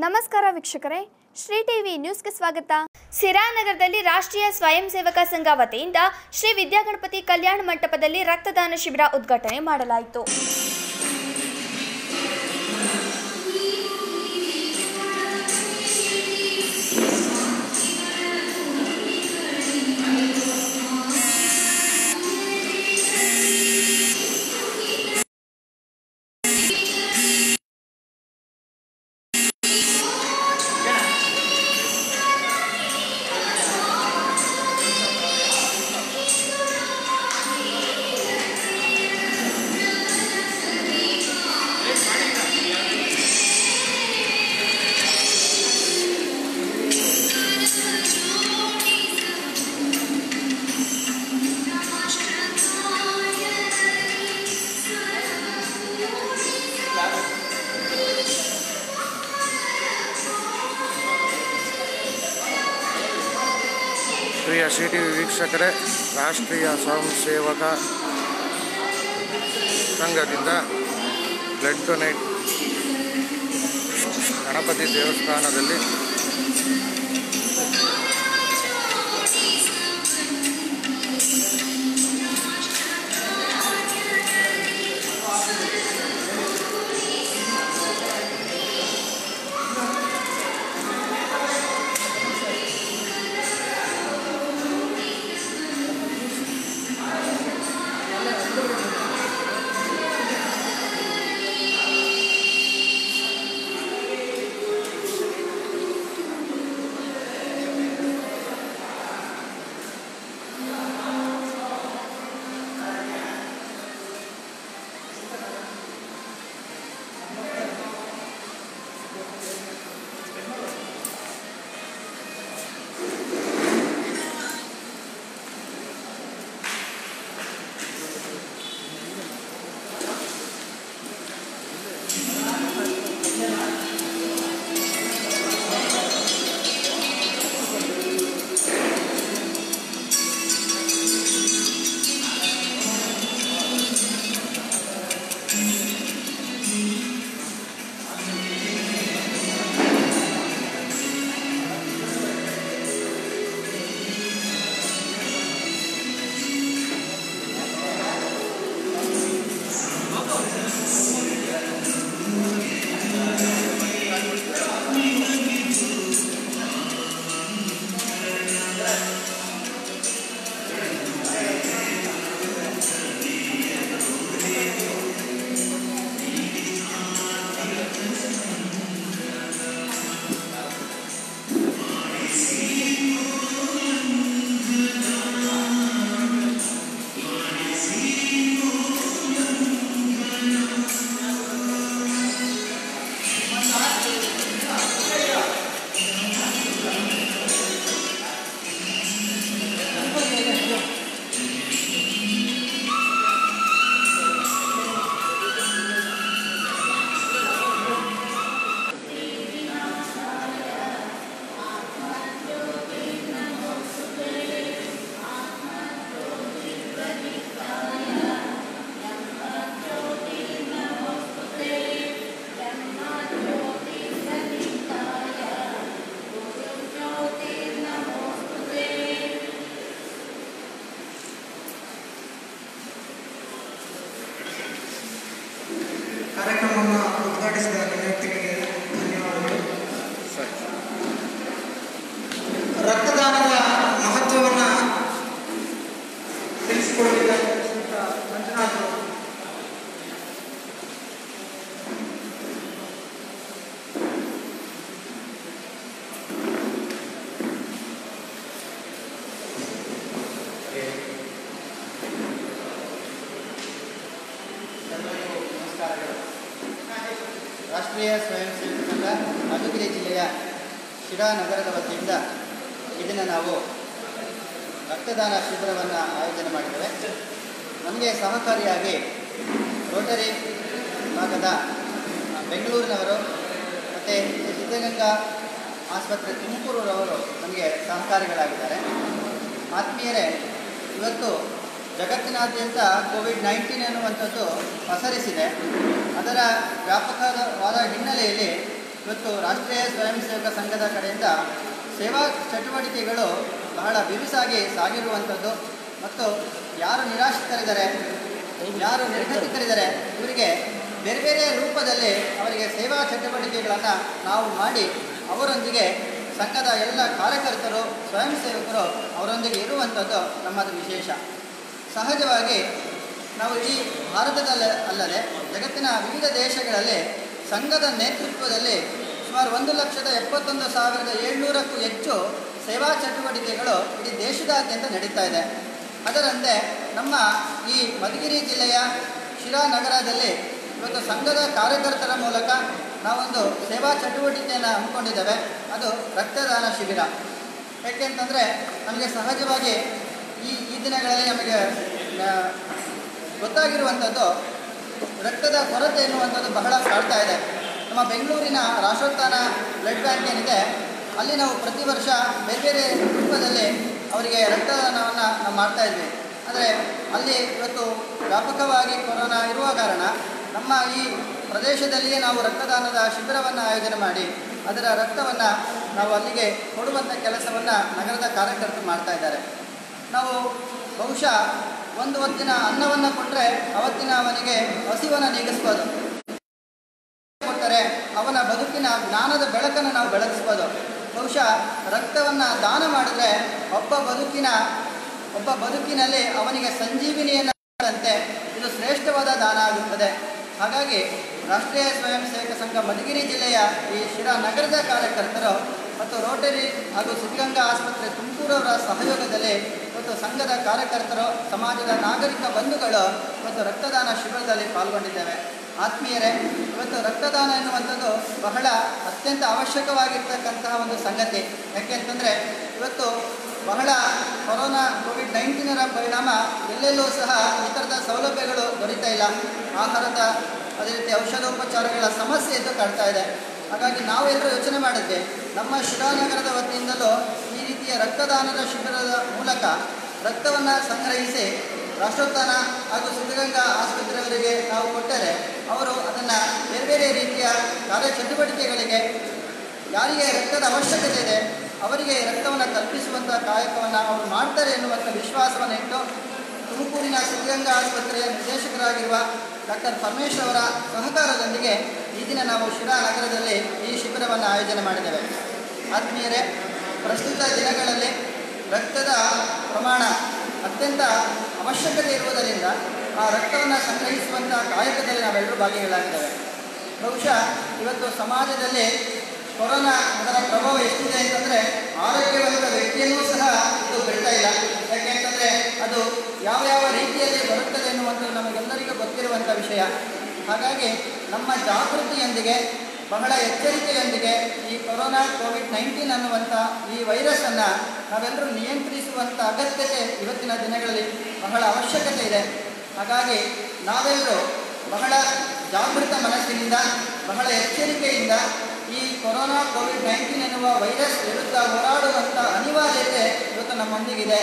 ನಮಸ್ಕಾರ ವೀಕ್ಷಕರೇ ಶ್ರೀ ಟಿವಿ ನ್ಯೂಸ್ಗೆ ಸ್ವಾಗತ ಸಿರಾನಗರದಲ್ಲಿ ರಾಷ್ಟ್ರೀಯ ಸ್ವಯಂ ಸೇವಕ ಸಂಘ ವತಿಯಿಂದ ಶ್ರೀ ವಿದ್ಯಾಗಣಪತಿ ಕಲ್ಯಾಣ ಮಂಟಪದಲ್ಲಿ ರಕ್ತದಾನ ಶಿಬಿರ ಉದ್ಘಾಟನೆ ಮಾಡಲಾಯಿತು ಪ್ರಿಯ ಸಿ ಟಿ ವಿ ವೀಕ್ಷಕರೇ ರಾಷ್ಟ್ರೀಯ ಸ್ವಯಂ ಸೇವಕ ಸಂಘದಿಂದ ಬ್ಲಡ್ ಡೊನೇಟ್ ಗಣಪತಿ ದೇವಸ್ಥಾನದಲ್ಲಿ ಕಾರ್ಯಕ್ರಮವನ್ನು ಉದ್ಘಾಟಿಸಿದ ನನ್ನ ವ್ಯಕ್ತಿಗಳಿಗೆ ಧನ್ಯವಾದಗಳು ರಕ್ತದಾನದ ಮಹತ್ವವನ್ನು ತಿಳಿಸಿಕೊಡಲಿದ್ದಾರೆ ಶ್ರೀಯುತ ಮಂಜುನಾಥ್ ಅವರು. ಎಲ್ಲರಿಗೂ ನಮಸ್ಕಾರಗಳು ರಾಷ್ಟ್ರೀಯ ಸ್ವಯಂ ಸೇವಕ ಸಂಘ ಮಧುಗಿರಿ ಜಿಲ್ಲೆಯ ಶಿರಾ ನಗರದ ವತಿಯಿಂದ ಇದನ್ನು ನಾವು ರಕ್ತದಾನ ಶಿಬಿರವನ್ನು ಆಯೋಜನೆ ಮಾಡಿದ್ದೇವೆ ನಮಗೆ ಸಹಕಾರಿಯಾಗಿ ರೋಟರಿ ಭಾಗದ ಆ, ಬೆಂಗಳೂರಿನವರು ಮತ್ತು ಸಿದ್ಧಗಂಗಾ ಆಸ್ಪತ್ರೆ ತುಮಕೂರವರು ನಮಗೆ ಸಹಕಾರಿಗಳಾಗಿದ್ದಾರೆ ಆತ್ಮೀಯರೇ ಇವತ್ತು ಜಗತ್ತಿನಾದ್ಯಂತ ಕೋವಿಡ್ ನೈನ್ಟೀನ್ ಅನ್ನುವಂಥದ್ದು ಪಸರಿಸಿದೆ ಅದರ ವ್ಯಾಪಕವಾದ ಹಿನ್ನೆಲೆಯಲ್ಲಿ ಇವತ್ತು ರಾಷ್ಟ್ರೀಯ ಸ್ವಯಂ ಸೇವಕ ಸಂಘದ ಕಡೆಯಿಂದ ಸೇವಾ ಚಟುವಟಿಕೆಗಳು ಬಹಳ ಬಿರುಸಾಗಿ ಸಾಗಿರುವಂಥದ್ದು ಮತ್ತು ಯಾರು ನಿರಾಶ್ರಿತರಿದ್ದಾರೆ ಯಾರು ನಿರ್ಗತಿಕರಿದ್ದಾರೆ ಇವರಿಗೆ ಬೇರೆ ಬೇರೆ ರೂಪದಲ್ಲಿ ಅವರಿಗೆ ಸೇವಾ ಚಟುವಟಿಕೆಗಳನ್ನು ನಾವು ಮಾಡಿ ಅವರೊಂದಿಗೆ ಸಂಘದ ಎಲ್ಲ ಕಾರ್ಯಕರ್ತರು ಸ್ವಯಂ ಸೇವಕರು ಅವರೊಂದಿಗೆ ಇರುವಂಥದ್ದು ನಮ್ಮದು ವಿಶೇಷ ಸಹಜವಾಗಿ ನಾವು ಇಡೀ ಭಾರತದಲ್ಲ ಅಲ್ಲದೆ ಜಗತ್ತಿನ ವಿವಿಧ ದೇಶಗಳಲ್ಲಿ ಸಂಘದ ನೇತೃತ್ವದಲ್ಲಿ ಸುಮಾರು ಒಂದು ಲಕ್ಷದ ಎಪ್ಪತ್ತೊಂದು ಸಾವಿರದ ಏಳ್ನೂರಕ್ಕೂ ಹೆಚ್ಚು ಸೇವಾ ಚಟುವಟಿಕೆಗಳು ಇಡೀ ದೇಶದಾದ್ಯಂತ ನಡೀತಾ ಇದೆ ಅದರಂತೆ ನಮ್ಮ ಈ ಮಧುಗಿರಿ ಜಿಲ್ಲೆಯ ಶಿರಾ ನಗರದಲ್ಲಿ ಇವತ್ತು ಸಂಘದ ಕಾರ್ಯಕರ್ತರ ಮೂಲಕ ನಾವೊಂದು ಸೇವಾ ಚಟುವಟಿಕೆಯನ್ನು ಹಮ್ಮಿಕೊಂಡಿದ್ದೇವೆ ಅದು ರಕ್ತದಾನ ಶಿಬಿರ ಯಾಕೆಂತಂದರೆ ನಮಗೆ ಸಹಜವಾಗಿ ಈ ಈ ದಿನಗಳಲ್ಲಿ ನಮಗೆ ಆ, ಗೊತ್ತಾಗಿರುವಂಥದ್ದು ರಕ್ತದ ಕೊರತೆ ಎನ್ನುವಂಥದ್ದು ಬಹಳ ಕಾಡ್ತಾ ಇದೆ ನಮ್ಮ ಬೆಂಗಳೂರಿನ ರಾಷ್ಟ್ರೋತ್ಥಾನ ಬ್ಲಡ್ ಬ್ಯಾಂಕ್ ಏನಿದೆ ಅಲ್ಲಿ ನಾವು ಪ್ರತಿ ವರ್ಷ ಬೇರೆ ಬೇರೆ ರೂಪದಲ್ಲಿ ಅವರಿಗೆ ರಕ್ತದಾನವನ್ನು ನಾವು ಮಾಡ್ತಾ ಇದ್ವಿ ಆದರೆ ಅಲ್ಲಿ ಇವತ್ತು ವ್ಯಾಪಕವಾಗಿ ಕೊರೋನಾ ಇರುವ ಕಾರಣ ನಮ್ಮ ಈ ಪ್ರದೇಶದಲ್ಲಿಯೇ ನಾವು ರಕ್ತದಾನದ ಶಿಬಿರವನ್ನು ಆಯೋಜನೆ ಮಾಡಿ ಅದರ ರಕ್ತವನ್ನು ನಾವು ಅಲ್ಲಿಗೆ ಕೊಡುವಂಥ ಕೆಲಸವನ್ನು ನಗರದ ಕಾರ್ಯಕರ್ತರು ಮಾಡ್ತಾ ಇದ್ದಾರೆ ನಾವು ಬಹುಶಃ ಒಂದು ಹೊತ್ತಿನ ಅನ್ನವನ್ನು ಕೊಟ್ಟರೆ ಅವತ್ತಿನ ಅವನಿಗೆ ಹಸಿವನ್ನು ನೀಗಿಸ್ಬೋದು ಕೊಟ್ಟರೆ ಅವನ ಬದುಕಿನ ಜ್ಞಾನದ ಬೆಳಕನ್ನು ನಾವು ಬೆಳಗಿಸ್ಬೋದು ಬಹುಶಃ ರಕ್ತವನ್ನು ದಾನ ಮಾಡಿದ್ರೆ ಒಬ್ಬ ಬದುಕಿನ ಒಬ್ಬ ಬದುಕಿನಲ್ಲಿ ಅವನಿಗೆ ಸಂಜೀವಿನಿಯನ್ನು ಅಂತೆ ಇದು ಶ್ರೇಷ್ಠವಾದ ದಾನ ಆಗುತ್ತದೆ ಹಾಗಾಗಿ ರಾಷ್ಟ್ರೀಯ ಸ್ವಯಂ ಸೇವಕ ಸಂಘ ಮಧುಗಿರಿ ಜಿಲ್ಲೆಯ ಈ ಶಿರಾ ನಗರದ ಕಾರ್ಯಕರ್ತರು ಮತ್ತು ರೋಟರಿ ಹಾಗೂ ಸಿದ್ಧಗಂಗಾ ಆಸ್ಪತ್ರೆ ತುಮಕೂರವರ ಸಹಯೋಗದಲ್ಲಿ ಮತ್ತು ಸಂಘದ ಕಾರ್ಯಕರ್ತರು ಸಮಾಜದ ನಾಗರಿಕ ಬಂಧುಗಳು ಮತ್ತು ರಕ್ತದಾನ ಶಿಬಿರದಲ್ಲಿ ಪಾಲ್ಗೊಂಡಿದ್ದೇವೆ ಆತ್ಮೀಯರೇ ಇವತ್ತು ರಕ್ತದಾನ ಎನ್ನುವಂಥದ್ದು ಬಹಳ ಅತ್ಯಂತ ಅವಶ್ಯಕವಾಗಿರ್ತಕ್ಕಂತಹ ಒಂದು ಸಂಗತಿ ಯಾಕೆಂತಂದರೆ ಇವತ್ತು ಬಹಳ ಕೊರೋನಾ ಕೋವಿಡ್ ನೈನ್ಟೀನರ ಪರಿಣಾಮ ಎಲ್ಲೆಲ್ಲೂ ಸಹ ಈ ಥರದ ಸೌಲಭ್ಯಗಳು ದೊರೀತಾ ಇಲ್ಲ ಆಹಾರದ ಅದೇ ರೀತಿ ಔಷಧೋಪಚಾರಗಳ ಸಮಸ್ಯೆ ಎದ್ದು ಕಾಡ್ತಾ ಇದೆ ಹಾಗಾಗಿ ನಾವೆಲ್ಲರೂ ಯೋಚನೆ ಮಾಡಿದ್ವಿ ನಮ್ಮ ಶಿರಾನಗರದ ವತಿಯಿಂದಲೂ ಈ ರೀತಿಯ ರಕ್ತದಾನದ ಶಿಬಿರದ ಮೂಲಕ ರಕ್ತವನ್ನು ಸಂಗ್ರಹಿಸಿ ರಾಷ್ಟ್ರೋತ್ಥಾನ ಹಾಗೂ ಸಿದ್ಧಗಂಗಾ ಆಸ್ಪತ್ರೆಯವರಿಗೆ ನಾವು ಕೊಟ್ಟರೆ ಅವರು ಅದನ್ನು ಬೇರೆ ಬೇರೆ ರೀತಿಯ ಕಾರ್ಯಚಟುವಟಿಕೆಗಳಿಗೆ ಯಾರಿಗೆ ರಕ್ತದ ಅವಶ್ಯಕತೆ ಇದೆ ಅವರಿಗೆ ರಕ್ತವನ್ನು ಕಲ್ಪಿಸುವಂಥ ಕಾಯಕವನ್ನು ಅವರು ಮಾಡ್ತಾರೆ ಎನ್ನುವಂಥ ವಿಶ್ವಾಸವನ್ನು ಇಟ್ಟು ತುಮಕೂರಿನ ಸಿದ್ಧಗಂಗಾ ಆಸ್ಪತ್ರೆಯ ನಿರ್ದೇಶಕರಾಗಿರುವ ಡಾಕ್ಟರ್ ಪರಮೇಶ್ ಅವರ ಸಹಕಾರದೊಂದಿಗೆ ಈ ದಿನ ನಾವು ಶಿರಾ ನಗರದಲ್ಲಿ ಈ ಶಿಬಿರವನ್ನು ಆಯೋಜನೆ ಮಾಡಿದ್ದೇವೆ ಆತ್ಮೀಯರೇ ಪ್ರಸ್ತುತ ದಿನಗಳಲ್ಲಿ ರಕ್ತದ ಪ್ರಮಾಣ ಅತ್ಯಂತ ಅವಶ್ಯಕತೆ ಇರುವುದರಿಂದ ಆ ರಕ್ತವನ್ನು ಸಂಗ್ರಹಿಸುವಂಥ ಕಾಯಕದಲ್ಲಿ ನಾವೆಲ್ಲರೂ ಭಾಗಿಗಳಾಗಿದ್ದೇವೆ ಬಹುಶಃ ಇವತ್ತು ಸಮಾಜದಲ್ಲಿ ಕೊರೋನಾ ಅದರ ಪ್ರಭಾವ ಎಷ್ಟಿದೆ ಅಂತಂದರೆ ಆರೋಗ್ಯವಂತ ವ್ಯಕ್ತಿಯನ್ನೂ ಸಹ ಇದು ಬಿಡ್ತಾ ಇಲ್ಲ ಯಾಕೆಂತಂದರೆ ಅದು ಯಾವ ಯಾವ ರೀತಿಯಲ್ಲಿ ಬರುತ್ತದೆ ಎನ್ನುವಂಥದ್ದು ನಮಗೆಲ್ಲರಿಗೂ ಗೊತ್ತಿರುವಂಥ ವಿಷಯ ಹಾಗಾಗಿ ನಮ್ಮ ಜಾಗೃತಿಯೊಂದಿಗೆ ಬಹಳ ಎಚ್ಚರಿಕೆಯೊಂದಿಗೆ ಈ ಕೊರೋನಾ ಕೋವಿಡ್ ನೈನ್ಟೀನ್ ಅನ್ನುವಂಥ ಈ ವೈರಸ್ಸನ್ನು ನಾವೆಲ್ಲರೂ ನಿಯಂತ್ರಿಸುವಂಥ ಅಗತ್ಯತೆ ಇವತ್ತಿನ ದಿನಗಳಲ್ಲಿ ಬಹಳ ಅವಶ್ಯಕತೆ ಇದೆ ಹಾಗಾಗಿ ನಾವೆಲ್ಲರೂ ಬಹಳ ಜಾಗೃತ ಮನಸ್ಸಿನಿಂದ ಬಹಳ ಎಚ್ಚರಿಕೆಯಿಂದ ಈ ಕೊರೋನಾ ಕೋವಿಡ್ ನೈನ್ಟೀನ್ ಎನ್ನುವ ವೈರಸ್ ವಿರುದ್ಧ ಹೋರಾಡುವಂಥ ಅನಿವಾರ್ಯತೆ ಇವತ್ತು ನಮ್ಮೊಂದಿಗಿದೆ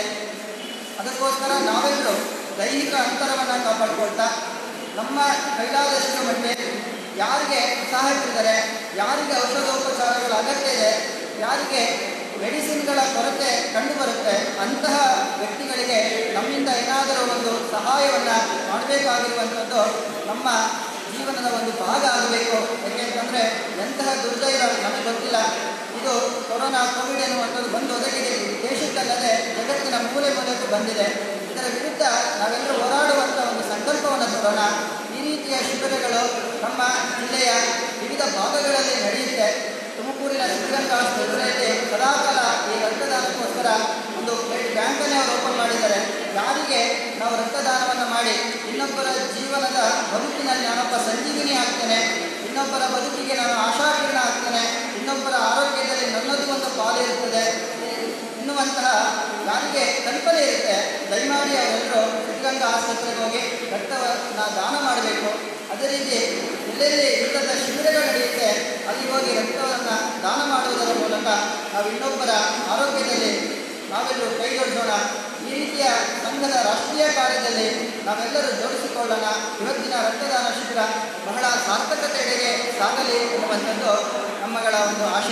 ಅದಕ್ಕೋಸ್ಕರ ನಾವೆಲ್ಲರೂ ದೈಹಿಕ ಅಂತರವನ್ನು ಕಾಪಾಡಿಕೊಳ್ತಾ ನಮ್ಮ ಕೈಲಾದಷ್ಟು ಮಟ್ಟಿಗೆ ಯಾರಿಗೆ ಸಹಾಯಕಿದ್ದಾರೆ ಯಾರಿಗೆ ಔಷಧೋಪಚಾರಗಳ ಅಗತ್ಯ ಇದೆ ಯಾರಿಗೆ ಮೆಡಿಸಿನ್ಗಳ ಕೊರತೆ ಕಂಡುಬರುತ್ತೆ ಅಂತಹ ವ್ಯಕ್ತಿಗಳಿಗೆ ನಮ್ಮಿಂದ ಏನಾದರೂ ಒಂದು ಸಹಾಯವನ್ನು ಮಾಡಬೇಕಾಗಿರುವಂಥದ್ದು ನಮ್ಮ ಜೀವನದ ಒಂದು ಭಾಗ ಆಗಬೇಕು ಯಾಕೆಂತಂದರೆ ಎಂತಹ ದುರ್ದೈವ ನಮಗೆ ಗೊತ್ತಿಲ್ಲ ಇದು ಕೊರೋನಾ ಕೋವಿಡ್ ಎನ್ನುವಂಥದ್ದು ಬಂದು ಒದಗಿದೆ ಈ ದೇಶಕ್ಕಲ್ಲದೆ ಜಗತ್ತಿನ ಮೂಲೆ ಮೂಲೆಗೂ ಬಂದಿದೆ ಇದರ ವಿರುದ್ಧ ನಾವೆಲ್ಲರೂ ಹೋರಾಡುವಂಥ ಒಂದು ಸಂಕಲ್ಪವನ್ನು ತರೋಣ ಈ ರೀತಿಯ ಶಿಬಿರಗಳು ನಮ್ಮ ಜಿಲ್ಲೆಯ ವಿವಿಧ ಭಾಗಗಳಲ್ಲಿ ನಡೆಯುತ್ತೆ ತುಮಕೂರಿನ ಸಿದ್ಧಗಂಗಾ ಆಸ್ಪತ್ರೆಯಲ್ಲಿ ಸದಾಕಾಲ ಈ ರಕ್ತದಾನಕ್ಕೋಸ್ಕರ ಒಂದು ಬ್ಲಡ್ ಬ್ಯಾಂಕನ್ನೇ ಅವರು ಓಪನ್ ಮಾಡಿದ್ದಾರೆ ಯಾರಿಗೆ ನಾವು ರಕ್ತದಾನವನ್ನು ಮಾಡಿ ಇನ್ನೊಬ್ಬರ ಜೀವನದ ಬದುಕಿನಲ್ಲಿ ನಾನೊಬ್ಬ ಸಂಜೀವಿನಿ ಆಗ್ತೇನೆ ಇನ್ನೊಬ್ಬರ ಬದುಕಿಗೆ ನಾನು ಆಶಾಕಿರಣ ಆಗ್ತೇನೆ ಇನ್ನೊಬ್ಬರ ಆರೋಗ್ಯದಲ್ಲಿ ನನ್ನದು ಒಂದು ಪಾಲು ಇರುತ್ತದೆ ಎನ್ನುವಂತಹ ಯಾರಿಗೆ ಕಲ್ಪನೆ ಇರುತ್ತೆ ದಯಮಾಡಿ ಅವರೆಲ್ಲರೂ ಸಿದ್ಧಗಂಗಾ ಆಸ್ಪತ್ರೆಗೆ ಹೋಗಿ ರಕ್ತವನ್ನು ದಾನ ಮಾಡಬೇಕು ಅದೇ ರೀತಿ ಎಲ್ಲೆಲ್ಲಿ ಇಂಥದ್ದು ಶಿಬಿರಗಳು ನಡೆಯುತ್ತೆ ಅಲ್ಲಿ ಹೋಗಿ ರಕ್ತವನ್ನು ದಾನ ಮಾಡುವುದರ ಮೂಲಕ ನಾವು ಇನ್ನೊಬ್ಬರ ಆರೋಗ್ಯದಲ್ಲಿ ನಾವೆಲ್ಲರೂ ಕೈ ಜೋಡಿಸೋಣ ಈ ರೀತಿಯ ಸಂಘದ ರಾಷ್ಟ್ರೀಯ ಕಾರ್ಯದಲ್ಲಿ ನಾವೆಲ್ಲರೂ ಜೋಡಿಸಿಕೊಳ್ಳೋಣ ಇವತ್ತಿನ ರಕ್ತದಾನ ಶಿಬಿರ ಬಹಳ ಸಾರ್ಥಕತೆಯೆಡೆಗೆ ಸಾಗಲಿ ಎನ್ನುವಂಥದ್ದು ನಮ್ಮಗಳ ಒಂದು ಆಶಯ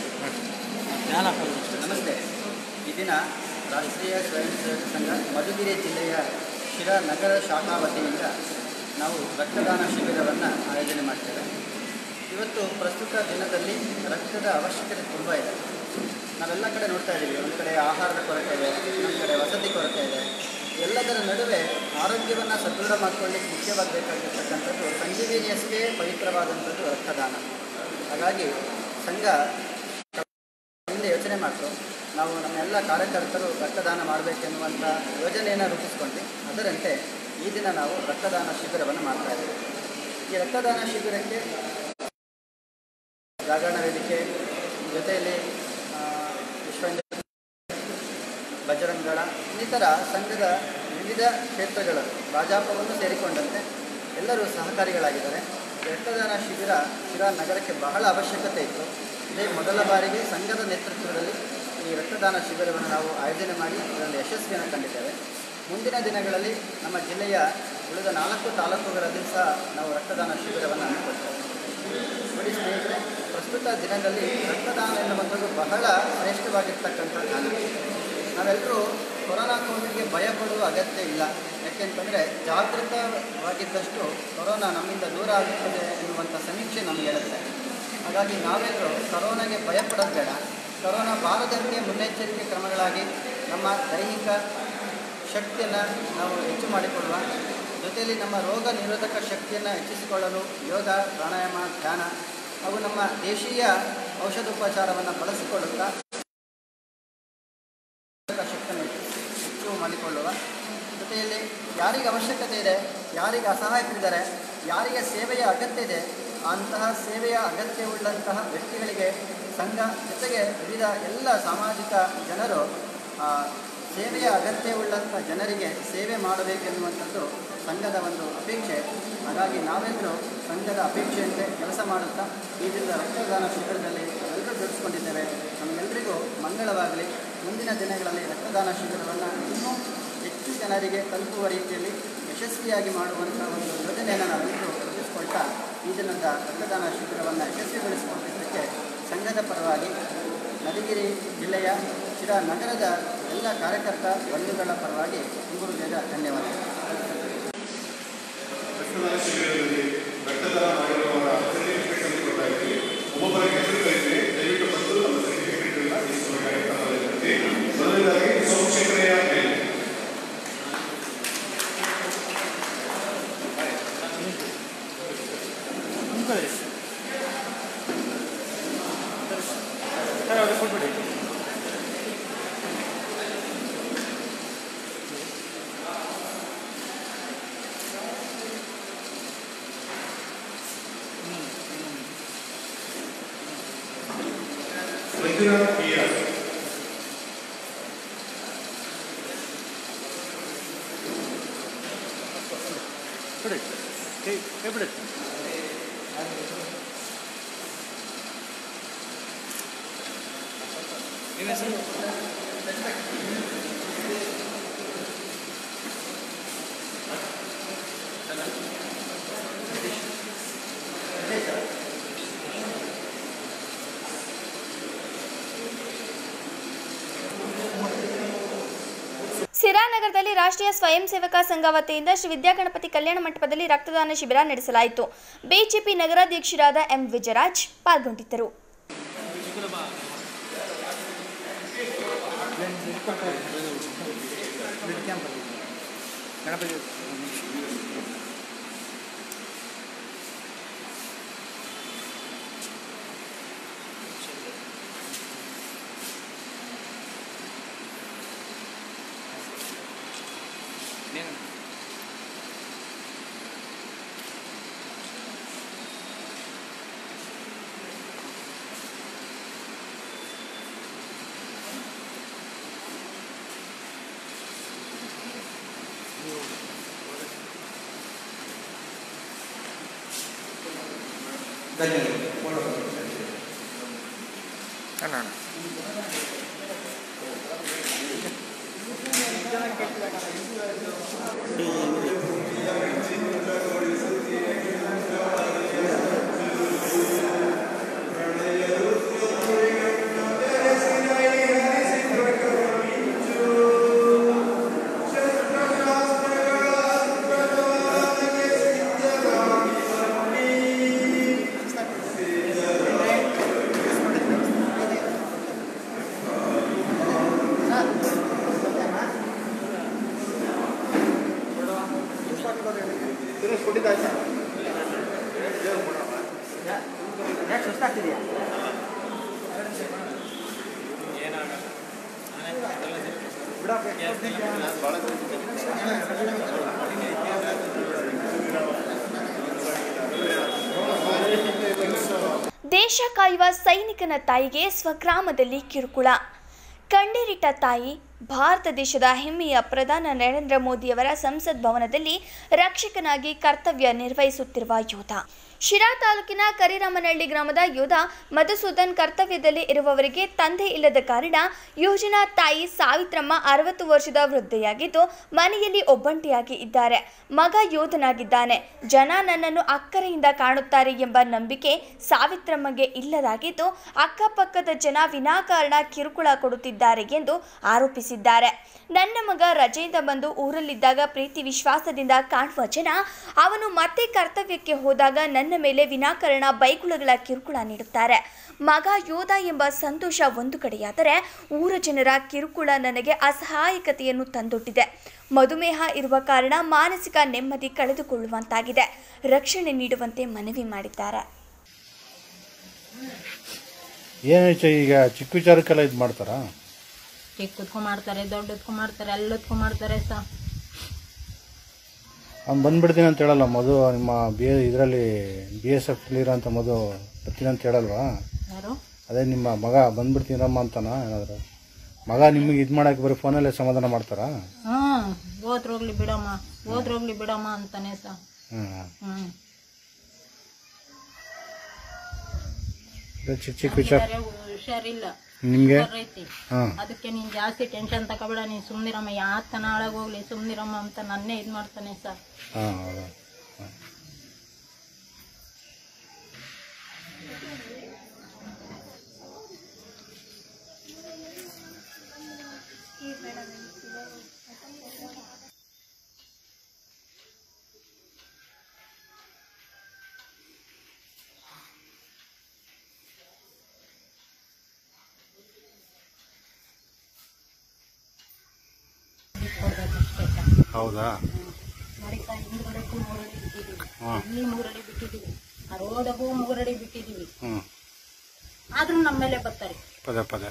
ನಮಸ್ತೆ ಈ ದಿನ ರಾಷ್ಟ್ರೀಯ ಸ್ವಯಂ ಸೇವಕ ಸಂಘ ಮಧುಗಿರಿ ಜಿಲ್ಲೆಯ ಶಿರಾ ನಗರ ಶಾಖಾ ವತಿಯಿಂದ ನಾವು ರಕ್ತದಾನ ಶಿಬಿರವನ್ನು ಆಯೋಜನೆ ಮಾಡ್ತೇವೆ ಇವತ್ತು ಪ್ರಸ್ತುತ ದಿನದಲ್ಲಿ ರಕ್ತದ ಅವಶ್ಯಕತೆ ತುಂಬ ಇದೆ ನಾವೆಲ್ಲ ಕಡೆ ನೋಡ್ತಾ ಇದ್ದೀವಿ ಒಂದು ಕಡೆ ಆಹಾರದ ಕೊರತೆ ಇದೆ ಇನ್ನೊಂದು ಕಡೆ ವಸತಿ ಕೊರತೆ ಇದೆ ಎಲ್ಲದರ ನಡುವೆ ಆರೋಗ್ಯವನ್ನು ಸದೃಢ ಮಾಡ್ಕೊಳ್ಳಿಕ್ಕೆ ಮುಖ್ಯವಾಗಬೇಕಾಗಿರ್ತಕ್ಕಂಥದ್ದು ಸಂಜೀವಿನಿಯಷ್ಟೇ ಪವಿತ್ರವಾದಂಥದ್ದು ರಕ್ತದಾನ ಹಾಗಾಗಿ ಸಂಘ ಹಿಂದೆ ಯೋಚನೆ ಮಾಡ್ತು ನಾವು ನಮ್ಮೆಲ್ಲ ಕಾರ್ಯಕರ್ತರು ರಕ್ತದಾನ ಮಾಡಬೇಕೆನ್ನುವಂಥ ಯೋಜನೆಯನ್ನು ರೂಪಿಸ್ಕೊಂಡ್ವಿ ಅದರಂತೆ ಈ ದಿನ ನಾವು ರಕ್ತದಾನ ಶಿಬಿರವನ್ನು ಮಾಡ್ತಾ ಇದ್ದೀವಿ ಈ ರಕ್ತದಾನ ಶಿಬಿರಕ್ಕೆ ಜಾಗರಣ ವೇದಿಕೆ ಜೊತೆಯಲ್ಲಿ ಆ, ವಿಶ್ವ ಹಿಂದೂ ಬಜರಂಗಳ ಇನ್ನಿತರ ಸಂಘದ ವಿವಿಧ ಕ್ಷೇತ್ರಗಳು ರಾಜಾಪವನ್ನು ಸೇರಿಕೊಂಡಂತೆ ಎಲ್ಲರೂ ಸಹಕಾರಿಗಳಾಗಿದ್ದಾರೆ ರಕ್ತದಾನ ಶಿಬಿರ ಶಿರಾ ನಗರಕ್ಕೆ ಬಹಳ ಅವಶ್ಯಕತೆ ಇತ್ತು ಇದೇ ಮೊದಲ ಬಾರಿಗೆ ಸಂಘದ ನೇತೃತ್ವದಲ್ಲಿ ಈ ರಕ್ತದಾನ ಶಿಬಿರವನ್ನು ನಾವು ಆಯೋಜನೆ ಮಾಡಿ ಇದರಲ್ಲಿ ಯಶಸ್ವಿಯನ್ನು ಕಂಡಿದ್ದೇವೆ ಮುಂದಿನ ದಿನಗಳಲ್ಲಿ ನಮ್ಮ ಜಿಲ್ಲೆಯ ಉಳಿದ ನಾಲ್ಕು ತಾಲೂಕುಗಳಲ್ಲಿ ಸಹ ನಾವು ರಕ್ತದಾನ ಶಿಬಿರವನ್ನು ಹಮ್ಮಿಕೊಳ್ತೇವೆ ನೋಡಿ ಸ್ನೇಹಿತರೆ ಪ್ರಸ್ತುತ ದಿನದಲ್ಲಿ ರಕ್ತದಾನ ಎನ್ನುವಂಥದ್ದು ಬಹಳ ಶ್ರೇಷ್ಠವಾಗಿರ್ತಕ್ಕಂಥ ದಾನ ನಾವೆಲ್ಲರೂ ಕೊರೋನಾ ಕೋವಿಡ್ಗೆ ಭಯ ಪಡುವ ಅಗತ್ಯ ಇಲ್ಲ ಯಾಕೆಂತಂದರೆ ಜಾಗೃತವಾಗಿದ್ದಷ್ಟು ಕೊರೋನಾ ನಮ್ಮಿಂದ ದೂರ ಆಗುತ್ತದೆ ಎನ್ನುವಂಥ ಸಮೀಕ್ಷೆ ನಮಗೆ ಹೇಳುತ್ತೆ ಹಾಗಾಗಿ ನಾವೆಲ್ಲರೂ ಕೊರೋನಾಗೆ ಭಯ ಪಡೋದು ಬೇಡ ಕೊರೋನಾ ಬಾರದಂತೆ ಮುನ್ನೆಚ್ಚರಿಕೆ ಕ್ರಮಗಳಾಗಿ ನಮ್ಮ ದೈಹಿಕ ಶಕ್ತಿಯನ್ನು ನಾವು ಹೆಚ್ಚು ಮಾಡಿಕೊಳ್ಳುವ ಜೊತೆಯಲ್ಲಿ ನಮ್ಮ ರೋಗ ನಿರೋಧಕ ಶಕ್ತಿಯನ್ನು ಹೆಚ್ಚಿಸಿಕೊಳ್ಳಲು ಯೋಗ ಪ್ರಾಣಾಯಾಮ ಧ್ಯಾನ ಹಾಗೂ ನಮ್ಮ ದೇಶೀಯ ಔಷಧೋಪಚಾರವನ್ನು ಬಳಸಿಕೊಳ್ಳುತ್ತಾ ನಿರೋಧಕ ಶಕ್ತಿಯನ್ನು ಹೆಚ್ಚು ಮಾಡಿಕೊಳ್ಳುವ ಜೊತೆಯಲ್ಲಿ ಯಾರಿಗೆ ಅವಶ್ಯಕತೆ ಇದೆ ಯಾರಿಗೆ ಅಸಹಾಯಕರಿದ್ದಾರೆ ಯಾರಿಗೆ ಸೇವೆಯ ಅಗತ್ಯ ಇದೆ ಅಂತಹ ಸೇವೆಯ ಅಗತ್ಯವುಳ್ಳಂತಹ ವ್ಯಕ್ತಿಗಳಿಗೆ ಸಂಘ ಜೊತೆಗೆ ವಿವಿಧ ಎಲ್ಲ ಸಾಮಾಜಿಕ ಜನರು ಆ, ಸೇವೆಯ ಅಗತ್ಯವುಳ್ಳಂಥ ಜನರಿಗೆ ಸೇವೆ ಮಾಡಬೇಕೆನ್ನುವಂಥದ್ದು ಸಂಘದ ಒಂದು ಅಪೇಕ್ಷೆ ಹಾಗಾಗಿ ನಾವೆಲ್ಲರೂ ಸಂಘದ ಅಪೇಕ್ಷೆಯಂತೆ ಕೆಲಸ ಮಾಡುತ್ತಾ ಈ ದಿನದ ರಕ್ತದಾನ ಶಿಬಿರದಲ್ಲಿ ಎಲ್ಲರೂ ಜೋಡಿಸ್ಕೊಂಡಿದ್ದೇವೆ ನಮಗೆಲ್ಲರಿಗೂ ಮಂಗಳವಾಗಲಿ ಮುಂದಿನ ದಿನಗಳಲ್ಲಿ ರಕ್ತದಾನ ಶಿಬಿರವನ್ನು ಇನ್ನೂ ಹೆಚ್ಚು ಜನರಿಗೆ ತಲುಪುವ ರೀತಿಯಲ್ಲಿ ಯಶಸ್ವಿಯಾಗಿ ಮಾಡುವಂಥ ಒಂದು ಯೋಜನೆಯನ್ನು ನಾವೆಲ್ಲರೂ ರೂಪಿಸ್ಕೊಳ್ತಾ ಈ ದಿನದ ರಕ್ತದಾನ ಶಿಬಿರವನ್ನು ಯಶಸ್ವಿಗೊಳಿಸಿಕೊಂಡಿದ್ದಕ್ಕೆ ಸಂಘದ ಪರವಾಗಿ ನದಿಗಿರಿ ಜಿಲ್ಲೆಯ ಶಿರಾ ನಗರದ ಎಲ್ಲ ಕಾರ್ಯಕರ್ತ ಬಂಧುಗಳ ಪರವಾಗಿ ತುಂಬ ಹೃದಯದ ಧನ್ಯವಾದಗಳು ರಕ್ತದಾನ ಶಿಬಿರದಲ್ಲಿ ರಕ್ತದಾನ ಮಾಡಿರುವವರ ಸರ್ಟಿಫಿಕೇಟ್ ಅನ್ನು ಕೊಡ್ತಾ ಇದ್ದೀವಿ ಒಬ್ಬೊಬ್ಬರ ಹೆಸರು ಕರೀತೀವಿ ದಯವಿಟ್ಟು ಬಂದು ನಮ್ಮ ಸರ್ಟಿಫಿಕೇಟ್ ಅನ್ನ ಇಸ್ಕೊಬೇಕಾಗಿ ತಮ್ಮಲ್ಲಿ ಮೊದಲನೇದಾಗಿ ಸೋಮಶೇಖರಯ್ಯ ಮೇಲೆ ಮಂಜುನಾಥ್ ಪಿ ಆರ್ ಸಿರಾನಗರದಲ್ಲಿ ರಾಷ್ಟ್ರೀಯ ಸ್ವಯಂ ಸೇವಕ ಸಂಘ ವತಿಯಿಂದ ಶ್ರೀ ವಿದ್ಯಾಗಣಪತಿ ಕಲ್ಯಾಣ ಮಂಟಪದಲ್ಲಿ ರಕ್ತದಾನ ಶಿಬಿರ ನಡೆಸಲಾಯಿತು ಬಿಜೆಪಿ ನಗರಾಧ್ಯಕ್ಷರಾದ ಎಂ ವಿಜಯರಾಜ್ ಪಾಲ್ಗೊಂಡಿದ್ದರು ಅಣ್ಣ ಧನ್ಯವಾದ ಯಾಕೆ ಸುಸ್ತಾಗ್ತಿದೆಯಾ ದೇಶ ಕಾಯುವ ಸೈನಿಕನ ತಾಯಿಗೆ ಸ್ವಗ್ರಾಮದಲ್ಲಿ ಕಿರುಕುಳ ಕಣ್ಣೀರಿಟ್ಟ ತಾಯಿ ಭಾರತ ದೇಶದ ಹೆಮ್ಮೆಯ ಪ್ರಧಾನ ನರೇಂದ್ರ ಮೋದಿಯವರ ಸಂಸತ್ ಭವನದಲ್ಲಿ ರಕ್ಷಕನಾಗಿ ಕರ್ತವ್ಯ ನಿರ್ವಹಿಸುತ್ತಿರುವ ಯೋಧ ಶಿರಾ ತಾಲೂಕಿನ ಕರಿರಾಮನಹಳ್ಳಿ ಗ್ರಾಮದ ಯೋಧ ಮಧುಸೂದನ್ ಕರ್ತವ್ಯದಲ್ಲಿ ಇರುವವರಿಗೆ ತಂದೆ ಇಲ್ಲದ ಕಾರಣ ಯೋಜನಾ ತಾಯಿ ಸಾವಿತ್ರಮ್ಮ ಅರವತ್ತು ವರ್ಷದ ವೃದ್ಧೆಯಾಗಿದ್ದು ಮನೆಯಲ್ಲಿ ಒಬ್ಬಂಟಿಯಾಗಿ ಇದ್ದಾರೆ ಮಗ ಯೋಧನಾಗಿದ್ದಾನೆ ಜನ ನನ್ನನ್ನು ಅಕ್ಕರೆಯಿಂದ ಕಾಣುತ್ತಾರೆ ಎಂಬ ನಂಬಿಕೆ ಸಾವಿತ್ರಮ್ಮಗೆ ಇಲ್ಲದಾಗಿದ್ದು ಅಕ್ಕಪಕ್ಕದ ಜನ ವಿನಾಕಾರಣ ಕಿರುಕುಳ ಕೊಡುತ್ತಿದ್ದಾರೆ ಎಂದು ಆರೋಪಿಸಿದ್ದಾರೆ ನನ್ನ ಮಗ ರಜೆಯಿಂದ ಬಂದು ಊರಲ್ಲಿದ್ದಾಗ ಪ್ರೀತಿ ವಿಶ್ವಾಸದಿಂದ ಕಾಣುವ ಜನ ಅವನು ಮತ್ತೆ ಕರ್ತವ್ಯಕ್ಕೆ ಹೋದಾಗ ನನ್ನ ಮೇಲೆ ವಿನಾಕಾರಣ ಬೈಗುಳಗಳ ಕಿರುಕುಳ ನೀಡುತ್ತಾರೆ ಮಗ ಯೋಧ ಎಂಬ ಸಂತೋಷ ಒಂದು ಕಡೆಯಾದರೆ ಊರ ಜನರ ಕಿರುಕುಳ ನನಗೆ ಅಸಹಾಯಕತೆಯನ್ನು ತಂದೊಡ್ಡಿದೆ ಮಧುಮೇಹ ಇರುವ ಕಾರಣ ಮಾನಸಿಕ ನೆಮ್ಮದಿ ಕಳೆದುಕೊಳ್ಳುವಂತಾಗಿದೆ ರಕ್ಷಣೆ ನೀಡುವಂತೆ ಮನವಿ ಮಾಡಿದ್ದಾರೆ ಏನೈತೆ ಈಗ ಚಿಕ್ಕ ವಿಚಾರಕ್ಕೆಲ್ಲ ಇದು ಮಾಡ್ತಾರಾ ಚಿಕ್ಕದ್ಕು ಮಾಡ್ತಾರೆ ದೊಡ್ಡದ್ಕು ಮಾಡ್ತಾರೆ ಎಲ್ಲದಕ್ಕೂ ಮಾಡ್ತಾರೆ ಸ ಅವ್ನು ಬಂದ್ಬಿಡ್ತೀನಿ ಅಂತ ಹೇಳಲ್ಲ ಮಧು ನಿಮ್ಮ ಬಿ ಇದರಲ್ಲಿ ಬಿ ಎಸ್ ಎಫ್ ಇರೋಂಥ ಮಧು ಬರ್ತೀನಿ ಅಂತ ಹೇಳಲ್ವಾ ಯಾರು ಅದೇ ನಿಮ್ಮ ಮಗ ಬಂದ್ಬಿಡ್ತೀನಮ್ಮ ಅಂತಾನ ಏನಾದ್ರು ಮಗ ನಿಮಗೆ ಇದು ಮಾಡಕ್ಕೆ ಬರೀ ಫೋನಲ್ಲೇ ಸಮಾಧಾನ ಮಾಡ್ತಾರಾ ಹ್ಮ್ ಹೋದ್ರೋಗ್ಲಿ ಬಿಡಮ್ಮ ಹೋದ್ರೋಗ್ಲಿ ಬಿಡಮ್ಮ ಅಂತಾನೆ ಸ ಹ್ಞೂ ಹ್ಮ್ ಇದೇ ಚಿಕ್ಕ ಚಿಕ್ಕ ವಿಚಾರ ಬೇರೆ ಹುಷಾರಿಲ್ಲ ನಿಮಗೆ ಹುಷಾರ್ ಐತಿ ಹಾಂ ಅದಕ್ಕೆ ನೀನ್ ಜಾಸ್ತಿ ಟೆನ್ಷನ್ ತಗೋಬೇಡ ನೀನ್ ಸುಮ್ನಿರಮ್ಮ ಯಾತನ ಹಾಳಾಗ್ ಹೋಗ್ಲಿ ಸುಮ್ನಿರಮ್ಮ ಅಂತ ನನ್ನೇ ಇದ್ ಮಾಡ್ತಾನೆ ಸ ಹಾಂ ಹೌದಾ ಕೊಡ್ಬೇಕಷ್ಟೇ ಸ ಹೌದಾ ನೋಡಿ ಸ ಹಿಂದ್ಗಡೆಗೂ ಮೂರಡಿ ಬಿಟ್ಟಿದೀವಿ ಹಾಂ ಇಲ್ಲಿ ಮೂರಡಿ ಬಿಟ್ಟಿದೀವಿ ಆ ರೋಡಗೂ ಮೂರಡಿ ಬಿಟ್ಟಿದೀವಿ ಹ್ಞೂ ಆದ್ರೂ ನಮ್ಮ ಮೇಲೆ ಬರ್ತಾರೆ ಪದೇ ಪದೇ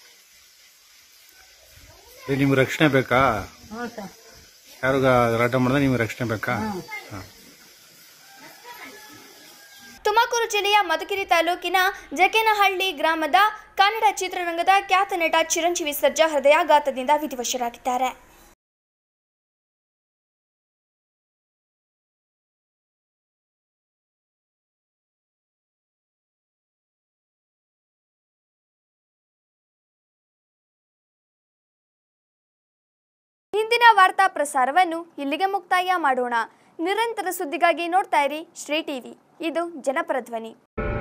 ಏ ನಿಮ್ಗೆ ರಕ್ಷಣೆ ಬೇಕಾ ಹ್ಞೂ ಸರ್ ಯಾರಿಗ ಗಲಾಟ ಮಾಡಿದ್ರೆ ನಿಮ್ಗೆ ರಕ್ಷಣೆ ಬೇಕಾ ಹ್ಮ್. ಹಾಂ ತುಮಕೂರು ಜಿಲ್ಲೆಯ ಮಧುಗಿರಿ ತಾಲೂಕಿನ ಜಕೇನಹಳ್ಳಿ ಗ್ರಾಮದ ಕನ್ನಡ ಚಿತ್ರರಂಗದ ಖ್ಯಾತ ನಟ ಚಿರಂಜೀವಿ ಸರ್ಜಾ ಹೃದಯಾಘಾತದಿಂದ ವಿಧಿವಶರಾಗಿದ್ದಾರೆ ಇಂದಿನ ವಾರ್ತಾ ಪ್ರಸಾರವನ್ನು ಇಲ್ಲಿಗೆ ಮುಕ್ತಾಯ ಮಾಡೋಣ ನಿರಂತರ ಸುದ್ದಿಗಾಗಿ ನೋಡ್ತಾ ಇರಿ ಶ್ರೀ ಟಿವಿ ಇದು ಜನಪರ ಧ್ವನಿ